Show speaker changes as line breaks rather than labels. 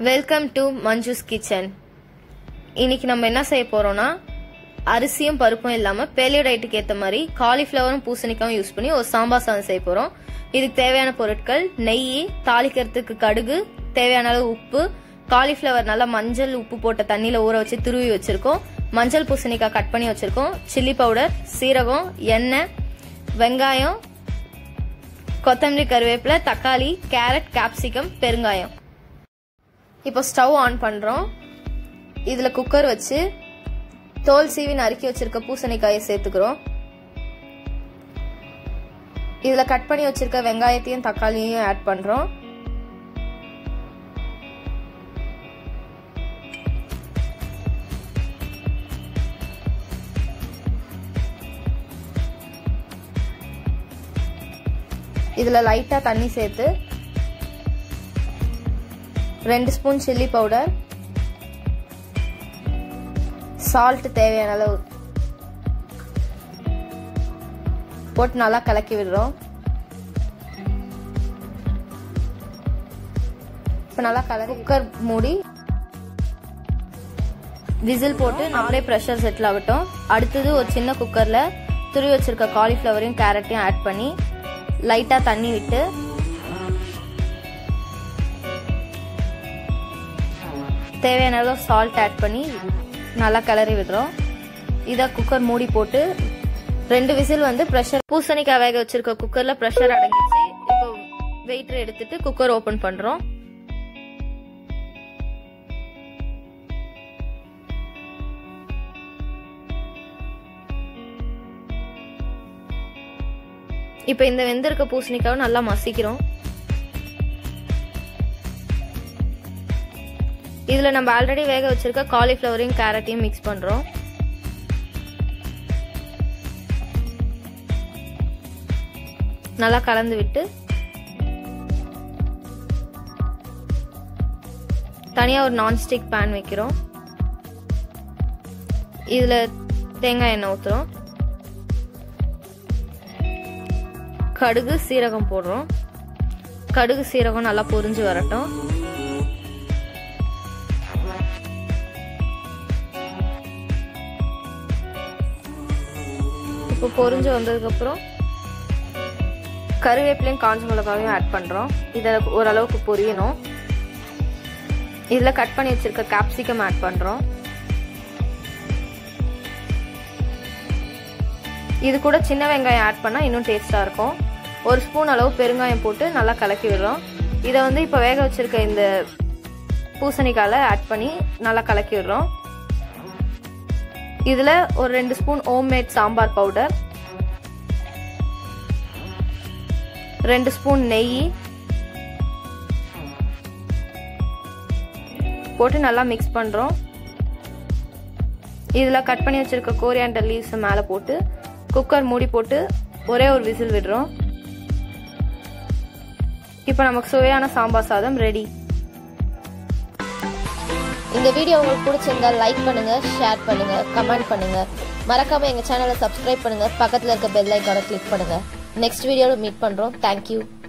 welcome to Manju's kitchen இன்னைக்கு நம்ம என்ன செய்ய போறோம்னா அரிசியும் பருப்பும் இல்லாம பேலியோ டயட்டுக்கு ஏத்த மாதிரி காலிஃபிளவரும் பூசணிக்காயும் யூஸ் பண்ணி ஒரு சாம்பார் சாதம் செய்ய போறோம் இதுக்கு தேவையான பொருட்கள் நெய் தாளிக்கிறதுக்கு கடுகு தேவையான அளவு உப்பு காலிஃபிளவர் நல்லா மஞ்சள் உப்பு போட்ட தண்ணியில ஊற வச்சு துருவி வச்சிருக்கோம் மஞ்சள் பூசணிக்காய் கட் பண்ணி வச்சிருக்கோம் சில்லி பவுடர் சீரகம் எண்ணெய் வெங்காயம் கொத்தமல்லி கருவேப்பிலை தக்காளி கேரட் கேப்சிகம் பெருங்காயம் இப்போ ஸ்டவ் ஆன் பண்ணுறோம் இதில் குக்கர் வச்சு தோல் சீவி நறுக்கி வச்சிருக்க பூசணிக்காயை சேர்த்துக்கிறோம் இதில் கட் பண்ணி வச்சிருக்க வெங்காயத்தையும் தக்காளியையும் ஆட் பண்ணுறோம் இதில் லைட்டாக தண்ணி சேர்த்து ரெண்டு ஸ்பூன் சில்லி பவுடர் சால்ட் தேவையான அளவு போட்டு நல்லா கலக்கி விடுறோம் இப்போ நல்லா கலக்கி குக்கர் மூடி விசில் போட்டு நம்மளே ப்ரெஷர் செட்டில் ஆகட்டும் அடுத்தது ஒரு சின்ன குக்கரில் துருவி வச்சிருக்க காலிஃப்ளவரையும் கேரட்டையும் ஆட் பண்ணி லைட்டாக தண்ணி விட்டு தேவையான அளவு சால்ட் ஆட் பண்ணி நல்லா கிளறி விடுறோம் இதை குக்கர் மூடி போட்டு ரெண்டு விசில் வந்து ப்ரெஷர் பூசணிக்காய் வேக வச்சிருக்க குக்கர்ல ப்ரெஷர் அடங்கிச்சு இப்போ வெயிட்டர் எடுத்துட்டு குக்கர் ஓபன் பண்றோம் இப்போ இந்த வெந்திருக்க பூசணிக்காவை நல்லா மசிக்கிறோம் இதில் நம்ம ஆல்ரெடி வேக வச்சிருக்க காலிஃப்ளவரையும் கேரட்டையும் மிக்ஸ் பண்ணுறோம் நல்லா கலந்து விட்டு தனியாக ஒரு நான்ஸ்டிக் பேன் வைக்கிறோம் இதில் தேங்காய் எண்ணெய் ஊற்றுறோம் கடுகு சீரகம் போடுறோம் கடுகு சீரகம் நல்லா பொரிஞ்சு வரட்டும் இப்போ பொரிஞ்சு வந்ததுக்கப்புறம் கருவேப்பிலையும் காஞ்ச மிளகாவையும் ஆட் பண்ணுறோம் இதை ஓரளவுக்கு பொரியணும் இதில் கட் பண்ணி வச்சிருக்க கேப்சிகம் ஆட் பண்ணுறோம் இது கூட சின்ன வெங்காயம் ஆட் பண்ணால் இன்னும் டேஸ்ட்டாக இருக்கும் ஒரு ஸ்பூன் அளவு பெருங்காயம் போட்டு நல்லா கலக்கி விடுறோம் இதை வந்து இப்போ வேக வச்சிருக்க இந்த பூசணிக்காயில் ஆட் பண்ணி நல்லா கலக்கி விடுறோம் இதில் ஒரு ரெண்டு ஸ்பூன் ஹோம்மேட் சாம்பார் பவுடர் ரெண்டு ஸ்பூன் நெய் போட்டு நல்லா மிக்ஸ் பண்ணுறோம் இதில் கட் பண்ணி வச்சுருக்க கோரியாண்டர் லீவ்ஸை மேலே போட்டு குக்கர் மூடி போட்டு ஒரே ஒரு விசில் விடுறோம் இப்போ நமக்கு சுவையான சாம்பார் சாதம் ரெடி
இந்த வீடியோ உங்களுக்கு பிடிச்சிருந்தா லைக் பண்ணுங்க ஷேர் பண்ணுங்க கமெண்ட் பண்ணுங்க மறக்காம எங்க சேனலை சப்ஸ்கிரைப் பண்ணுங்க பக்கத்துல இருக்க பெல் ஐக்கானை கிளிக் பண்ணுங்க நெக்ஸ்ட் வீடியோவில் மீட் பண்றோம் தேங்க்யூ